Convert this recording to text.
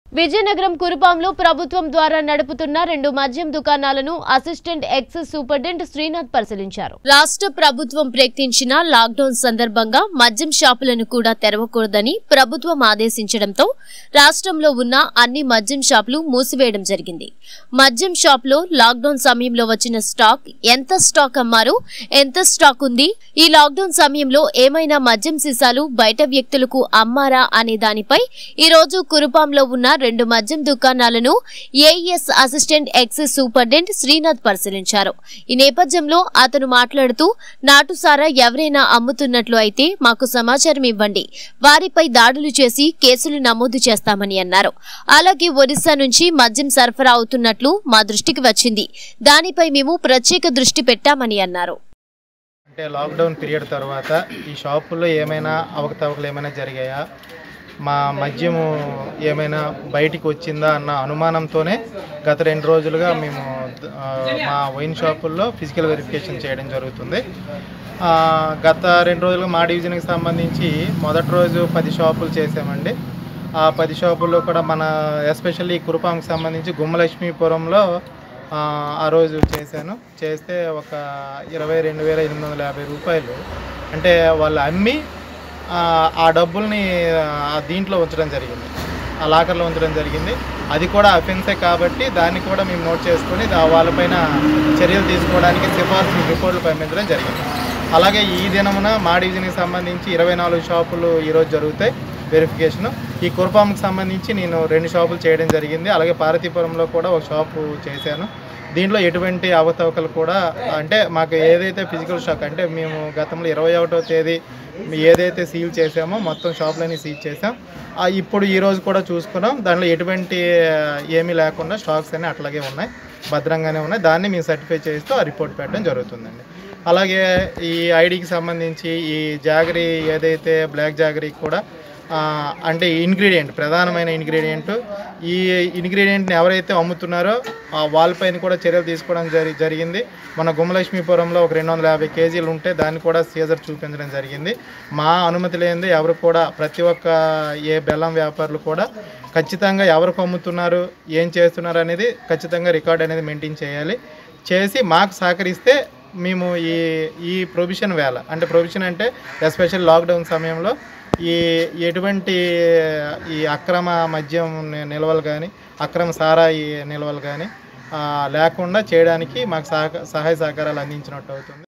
విజయనగరం కురుపాంలో ప్రభుత్వం ద్వారా నడుపుతున్న రెండు మద్యం దుకాణాలను అసిస్టెంట్ ఎక్సైజ్ సూపరింటెండెంట్ శ్రీనాథ్ పరిశీలించారు రాష్ట్ర ప్రభుత్వం ప్రకటించిన లాక్డౌన్ సందర్భంగా మద్యం షాపులను కూడా తెరవకూడదని ప్రభుత్వం ఆదేశించడంతో రాష్ట్రంలో ఉన్న అన్ని మద్యం షాపులు మూసివేయడం జరిగింది మద్యం షాపులో లాక్డౌన్ సమయంలో వచ్చిన స్టాక్ ఎంత స్టాక్ అమ్మారు ఎంత స్టాక్ ఉంది ఈ లాక్డౌన్ సమయంలో ఏమైనా మద్యం సీసాలు బయట వ్యక్తులకు అమ్మారా అనే దానిపై ఈ రోజు కురుపాంలో ఉన్న రెండు మద్యం దుకాణాలను AES assistant excise superintendent Srinath పరిశీలించారు ఈ నేపథ్యంలో అతను మాట్లాడుతూ నాటుసారా ఎవరైనా అమ్ముతున్నట్లు అయితే మాకు సమాచారం ఇవ్వండి వారిపై దాడులు చేసి కేసులు నమోదు చేస్తామని అన్నారు అలాగే ఒరిస్సా నుంచి మద్యం సరఫరా అవుతున్నట్లు మా దృష్టికి వచ్చింది దానిపై మేము ప్రత్యేక దృష్టి పెట్టామని అన్నారు అంటే లాక్డౌన్ పీరియడ్ తర్వాత ఈ షాపుల్లో ఏమైనా అవకతవకలు ఏమైనా జరిగాయా మా మద్యము ఏమైనా బయటికి వచ్చిందా అన్న అనుమానంతోనే గత రెండు రోజులుగా మేము ఆ, మా వైన్ షాపుల్లో ఫిజికల్ వెరిఫికేషన్ చేయడం జరుగుతుంది ఆ, గత రెండు రోజులుగా మా డివిజన్కి సంబంధించి మొదటి రోజు పది షాపులు చేసామండి ఆ పది షాపుల్లో కూడా మన ఎస్పెషల్లీ కురుపాంకి సంబంధించి గుమ్మలక్ష్మీపురంలో ఆ, ఆ రోజు చేశాను చేస్తే ఒక ఇరవై రెండు వేల ఎనిమిది వందల యాభై రూపాయలు అంటే వాళ్ళు అమ్మి ఆ, ఆ డబ్బుల్ని ఆ దీంట్లో ఉంచడం జరిగింది ఆ లాకర్లో ఉంచడం జరిగింది అది కూడా అఫెన్సే కాబట్టి దాన్ని కూడా మేము నోట్ చేసుకొని దా- వాళ్ళపైన చర్యలు తీసుకోవడానికి సిఫార్సు రిపోర్ట్లు పంపించడం జరిగింది అలాగే ఈ దినమున మా డివిజన్కి సంబంధించి ఇరవై నాలుగు షాపులు ఈరోజు జరుగుతాయి వెరిఫికేషన్ ఈ కుర్పాంకి సంబంధించి నేను రెండు షాపులు చేయడం జరిగింది అలాగే పార్వతీపురంలో కూడా ఒక షాపు చేశాను దీంట్లో ఎటువంటి అవతవకలు కూడా అంటే మాకు ఏదైతే ఫిజికల్ షాక్ అంటే మేము గతంలో ఇరవై ఒకటో తేదీ ఏదైతే సీల్ చేసామో మొత్తం షాపులని సీల్ చేసాం ఆ ఇప్పుడు ఈ రోజు కూడా చూసుకున్నాం దాంట్లో ఎటువంటి ఆ, ఏమీ లేకుండా స్టాక్స్ అన్నీ అట్లాగే ఉన్నాయి భద్రంగానే ఉన్నాయి దాన్ని మేము సర్టిఫై చేస్తూ ఆ రిపోర్ట్ పెట్టడం జరుగుతుందండి అలాగే ఈ ఐడికి సంబంధించి ఈ జాగరీ ఏదైతే బ్లాక్ జాగరీ కూడా ఆ, అంటే ఇంగ్రీడియంట్ ప్రధానమైన ఇంగ్రీడియంట్ ఈ ఇంగ్రీడియంట్ని ఎవరైతే అమ్ముతున్నారో ఆ వాళ్ళపైన కూడా చర్యలు తీసుకోవడం జరి జరిగింది మన గుమ్మలక్ష్మీపురంలో ఒక రెండు వందల యాభై కేజీలు ఉంటే దాన్ని కూడా సీజర్ చూపించడం జరిగింది మా అనుమతి లేనిది ఎవరు కూడా ప్రతి ఒక్క ఏ బెల్లం వ్యాపారులు కూడా ఖచ్చితంగా ఎవరికి అమ్ముతున్నారు ఏం చేస్తున్నారు అనేది ఖచ్చితంగా రికార్డ్ అనేది మెయింటైన్ చేయాలి చేసి మాకు సహకరిస్తే మేము ఈ ఈ ప్రొవిషన్ వేళ అంటే ప్రొవిషన్ అంటే ఎస్పెషల్ లాక్డౌన్ సమయంలో ఈ ఎటువంటి ఈ అక్రమ మద్యం ని- నిల్వలు కానీ అక్రమ సారాయి నిల్వలు కానీ లేకుండా చేయడానికి మాకు సహక సహాయ సహకారాలు అందించినట్టు అవుతుంది